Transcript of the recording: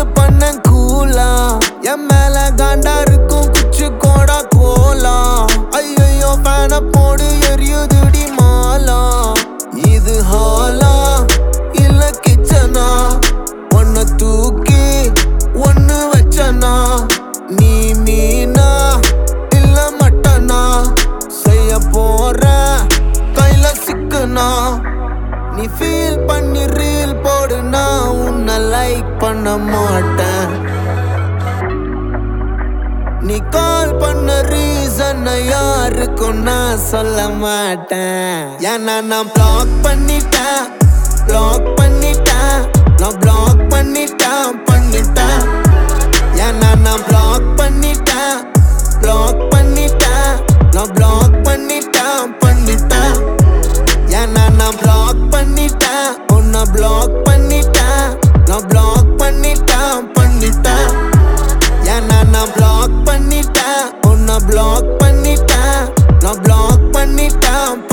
பண்ண கூலா என் மேல காண்டா இருக்கும் குச்சு கோடா கோலா ஐயோ ஃபேன போடு எரியுதுடி மாலா இது ஹாலா இல்ல கிச்சனா ஒன்ன தூக்கி ஒன்னு வச்சனா நீ மீனா இல்ல மட்டனா செய்ய போற கையில சிக்குனா நீ ஃபீல் பண்ணி ரீல் போடு நான் உன்னை லைக் பண்ண மாட்டேன் நீ கால் பண்ண ரீசன் யாருக்கும் நான் சொல்ல மாட்டேன் ஏன்னா நான் பிளாக் பண்ணிட்டேன் பிளாக் பண்ணிட்டேன் நான் பிளாக் பண்ணிட்டேன் பண்ணிட்டேன் ஏன்னா நான் பிளாக் பண்ணிட்டேன் பிளாக் பண்ணிட்டேன் நான் பிளாக் பண்ணிட்டேன் பண்ணிட்டேன் ஏன்னா நான் பிளாக் பண்ணிட்டேன் உன்னை பிளாக் பண்ணிட்டேன் நான் பிளாக் பண்ணிட்டேன் பண்ணிட்டேன் ஏன்னா நான் பிளாக் பண்ணிட்டேன் உன்னை பிளாக் பண்ணிட்டேன் நான் பிளாக் பண்ணிட்டேன்